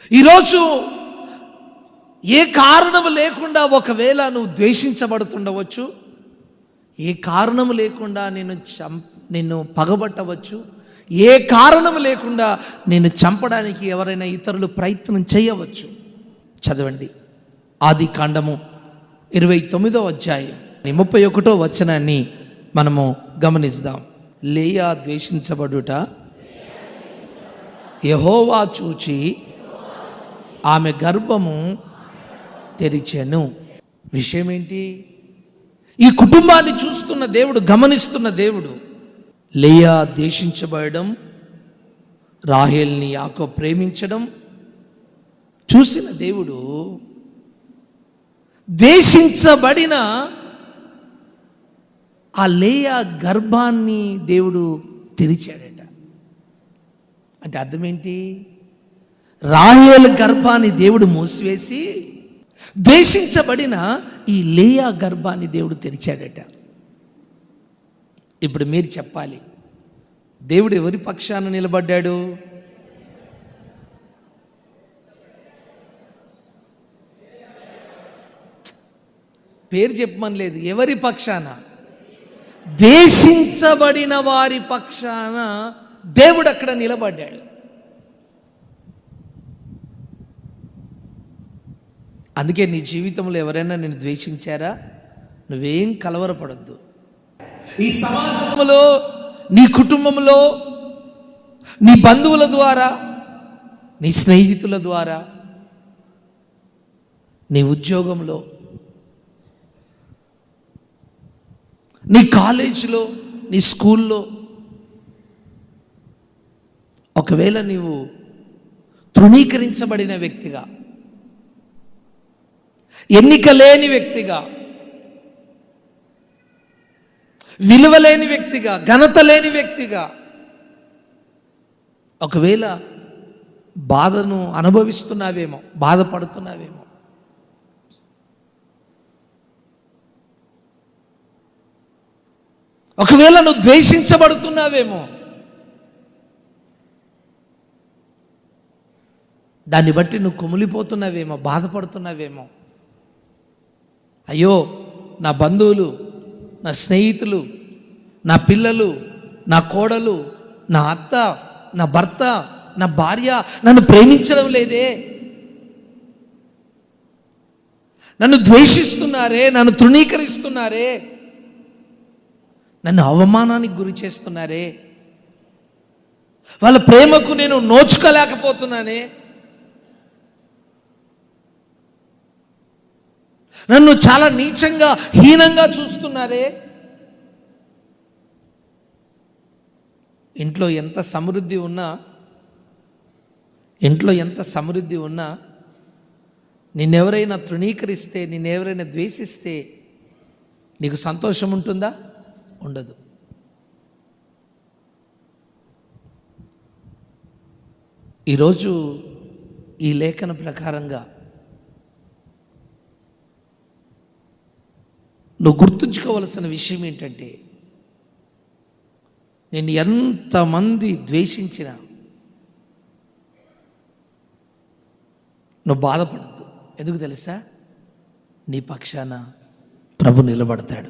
ఈరోజు ఏ కారణము లేకుండా ఒకవేళ నువ్వు ద్వేషించబడుతుండవచ్చు ఏ కారణము లేకుండా నేను చం నిన్ను పగబట్టవచ్చు ఏ కారణము లేకుండా నేను చంపడానికి ఎవరైనా ఇతరులు ప్రయత్నం చేయవచ్చు చదవండి ఆది కాండము ఇరవై తొమ్మిదో అధ్యాయం ముప్పై ఒకటో వచనాన్ని మనము గమనిద్దాం లేయా ద్వేషించబడుట యహోవా చూచి ఆమె గర్భము తెరిచెను విషయం ఏంటి ఈ కుటుంబాన్ని చూస్తున్న దేవుడు గమనిస్తున్న దేవుడు లేయా దేశించబడడం రాహేల్ని యాకో ప్రేమించడం చూసిన దేవుడు దేశించబడిన ఆ లేయా గర్భాన్ని దేవుడు తెరిచాడట అంటే అర్థం ఏంటి రాహేల్ గర్భాన్ని దేవుడు మూసివేసి ద్వేషించబడిన ఈ లేయా గర్భాన్ని దేవుడు తెరిచాడట ఇప్పుడు మీరు చెప్పాలి దేవుడు ఎవరి పక్షాన నిలబడ్డాడు పేరు చెప్పమని లేదు ఎవరి పక్షాన దేశించబడిన వారి పక్షాన దేవుడు అక్కడ నిలబడ్డాడు అందుకే నీ జీవితంలో ఎవరైనా నేను ద్వేషించారా నువ్వేం కలవరపడద్దు ఈ సమాజంలో నీ కుటుంబంలో నీ బంధువుల ద్వారా నీ స్నేహితుల ద్వారా నీ ఉద్యోగంలో నీ కాలేజీలో నీ స్కూల్లో ఒకవేళ నీవు తృణీకరించబడిన వ్యక్తిగా ఎన్నిక లేని వ్యక్తిగా విలువ లేని వ్యక్తిగా ఘనత లేని వ్యక్తిగా ఒకవేళ బాధను అనుభవిస్తున్నావేమో బాధపడుతున్నావేమో ఒకవేళ నువ్వు ద్వేషించబడుతున్నావేమో దాన్ని బట్టి నువ్వు కుమిలిపోతున్నావేమో బాధపడుతున్నావేమో అయ్యో నా బంధువులు నా స్నేహితులు నా పిల్లలు నా కోడలు నా అత్త నా భర్త నా భార్య నన్ను ప్రేమించడం లేదే నన్ను ద్వేషిస్తున్నారే నన్ను తృణీకరిస్తున్నారే నన్ను అవమానానికి గురి చేస్తున్నారే వాళ్ళ ప్రేమకు నేను నోచుకోలేకపోతున్నానే నన్ను చాలా నీచంగా హీనంగా చూస్తున్నారే ఇంట్లో ఎంత సమృద్ధి ఉన్నా ఇంట్లో ఎంత సమృద్ధి ఉన్నా నిన్నెవరైనా తృణీకరిస్తే నిన్నెవరైనా ద్వేషిస్తే నీకు సంతోషం ఉంటుందా ఉండదు ఈరోజు ఈ లేఖన ప్రకారంగా నువ్వు గుర్తుంచుకోవలసిన విషయం ఏంటంటే నేను ఎంతమంది ద్వేషించినా నువ్వు బాధపడద్దు ఎందుకు తెలుసా నీ పక్షాన ప్రభు నిలబడతాడు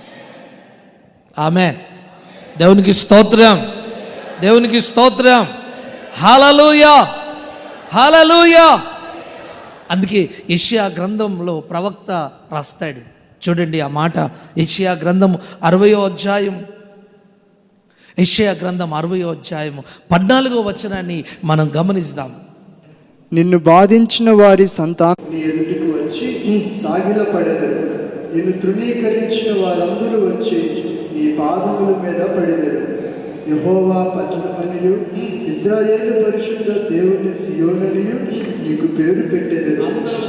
ఆమె దేవునికి స్తోత్రం దేవునికి స్తోత్రం హాలలుయా హాలలుయా అందుకే యెషయా గ్రంథంలో ప్రవక్త రాస్తాడు చూడండి ఆ మాట యెషయా గ్రంథం అరవయో అధ్యాయం యెషయా గ్రంథం అరవయో అధ్యాయము పద్నాలుగో వచనాన్ని మనం గమనిస్తాం నిన్ను బాధించిన వారి సంతానం నీ ఎదుటికి వచ్చి సాగిలపడెదరు నిన్ను తృణీకరించిన వారందరూ వచ్చి నీ పాదముల మీద పడెదరు యెహోవా పట్టణమనియు ఇజ్రాయేలు పరిశుద్ధ దేవుని సియోననియు నీకు పేరు పెట్టెదరు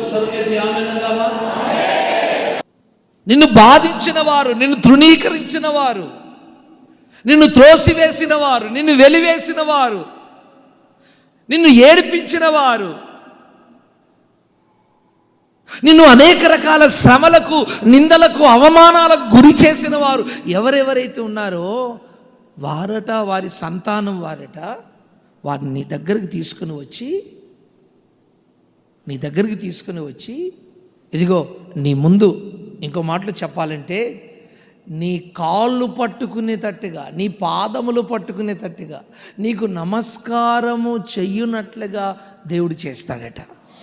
నిన్ను బాధించిన వారు నిన్ను తృణీకరించిన వారు నిన్ను త్రోసివేసిన వారు నిన్ను వెలివేసిన వారు నిన్ను ఏడిపించిన వారు నిన్ను అనేక రకాల శ్రమలకు నిందలకు అవమానాలకు గురి చేసిన వారు ఎవరెవరైతే ఉన్నారో వారట వారి సంతానం వారట వారిని దగ్గరికి తీసుకుని వచ్చి నీ దగ్గరికి తీసుకుని వచ్చి ఇదిగో నీ ముందు ఇంకో మాటలు చెప్పాలంటే నీ కాళ్ళు పట్టుకునేటట్టుగా నీ పాదములు పట్టుకునేటట్టుగా నీకు నమస్కారము చెయ్యునట్లుగా దేవుడు చేస్తాడట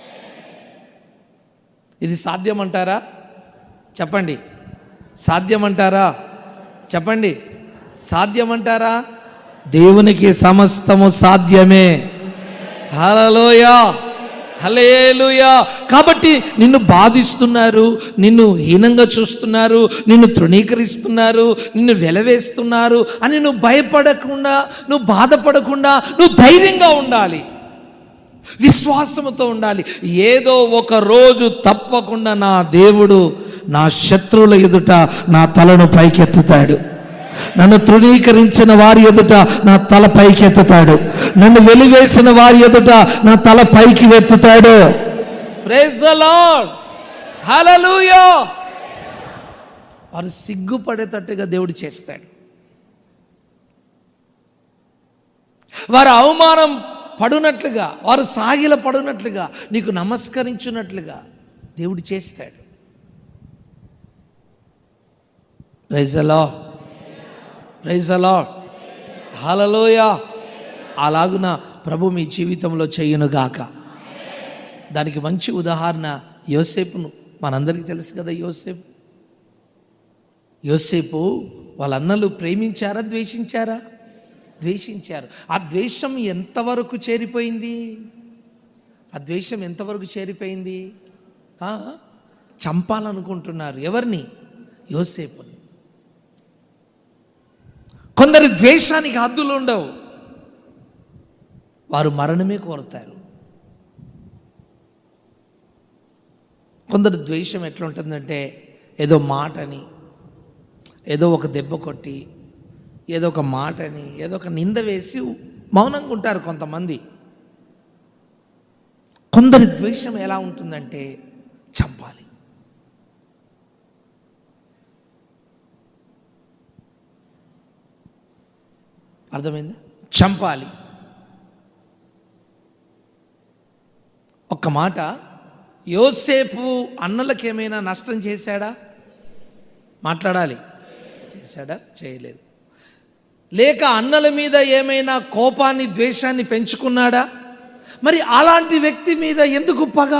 ఇది సాధ్యమంటారా చెప్పండి సాధ్యమంటారా చెప్పండి సాధ్యమంటారా దేవునికి సమస్తము సాధ్యమే హలలోయా హలేలుయా కాబట్టి నిన్ను బాధిస్తున్నారు నిన్ను హీనంగా చూస్తున్నారు నిన్ను తృణీకరిస్తున్నారు నిన్ను వెలవేస్తున్నారు అని నువ్వు భయపడకుండా నువ్వు బాధపడకుండా నువ్వు ధైర్యంగా ఉండాలి విశ్వాసముతో ఉండాలి ఏదో ఒక రోజు తప్పకుండా నా దేవుడు నా శత్రువుల ఎదుట నా తలను పైకెత్తుతాడు నన్ను తృణీకరించిన వారి ఎదుట నా తల పైకెత్తుతాడు నన్ను వెలివేసిన వారి ఎదుట నా తల పైకి వెత్తుతాడు ప్రైజ్ లార్డ్ హల్లెలూయా వారు సిగ్గుపడేటట్టుగా దేవుడు చేస్తాడు వారు అవమానం పడునట్లుగా వారు సాగిల పడునట్లుగా నీకు నమస్కరించున్నట్లుగా దేవుడు చేస్తాడు ప్రైజలా ప్రైజలా హలలోయ అలాగున ప్రభు మీ జీవితంలో చేయునుగాక దానికి మంచి ఉదాహరణ యోసేపును మనందరికీ తెలుసు కదా యోసేపు యోసేపు వాళ్ళ అన్నలు ప్రేమించారా ద్వేషించారా ద్వేషించారు ఆ ద్వేషం ఎంతవరకు చేరిపోయింది ఆ ద్వేషం ఎంతవరకు చేరిపోయింది ఆ? చంపాలనుకుంటున్నారు ఎవరిని యోసేపుని కొందరి ద్వేషానికి హద్దులు ఉండవు వారు మరణమే కోరుతారు కొందరు ద్వేషం ఎట్లుంటుందంటే ఏదో మాటని ఏదో ఒక దెబ్బ కొట్టి ఏదో ఒక మాటని ఏదో ఒక నింద వేసి మౌనంగా ఉంటారు కొంతమంది కొందరి ద్వేషం ఎలా ఉంటుందంటే చంపాలి అర్థమైందా చంపాలి ఒక్క మాట యోసేపు అన్నలకు ఏమైనా నష్టం చేశాడా మాట్లాడాలి చేశాడా చేయలేదు లేక అన్నల మీద ఏమైనా కోపాన్ని ద్వేషాన్ని పెంచుకున్నాడా మరి అలాంటి వ్యక్తి మీద ఎందుకు పగ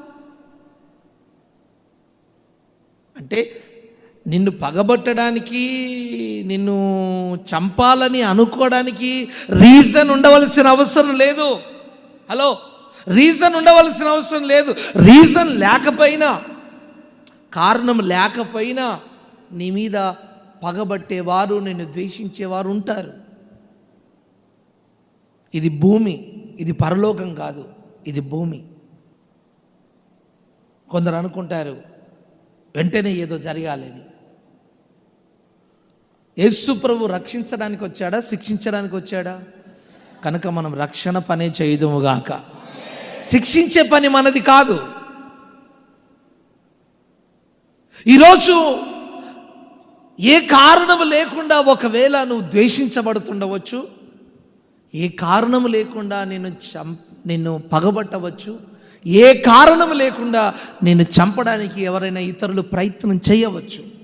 అంటే నిన్ను పగబట్టడానికి నిన్ను చంపాలని అనుకోవడానికి రీజన్ ఉండవలసిన అవసరం లేదు హలో రీజన్ ఉండవలసిన అవసరం లేదు రీజన్ లేకపోయినా కారణం లేకపోయినా నీ మీద పగబట్టేవారు నిన్ను ద్వేషించేవారు ఉంటారు ఇది భూమి ఇది పరలోకం కాదు ఇది భూమి కొందరు అనుకుంటారు వెంటనే ఏదో జరగాలని యేసు ప్రభు రక్షించడానికి వచ్చాడా శిక్షించడానికి వచ్చాడా కనుక మనం రక్షణ పనే చేయదుముగాక శిక్షించే పని మనది కాదు ఈరోజు ఏ కారణము లేకుండా ఒకవేళ నువ్వు ద్వేషించబడుతుండవచ్చు ఏ కారణము లేకుండా నేను చం నిన్ను పగబట్టవచ్చు ఏ కారణము లేకుండా నేను చంపడానికి ఎవరైనా ఇతరులు ప్రయత్నం చేయవచ్చు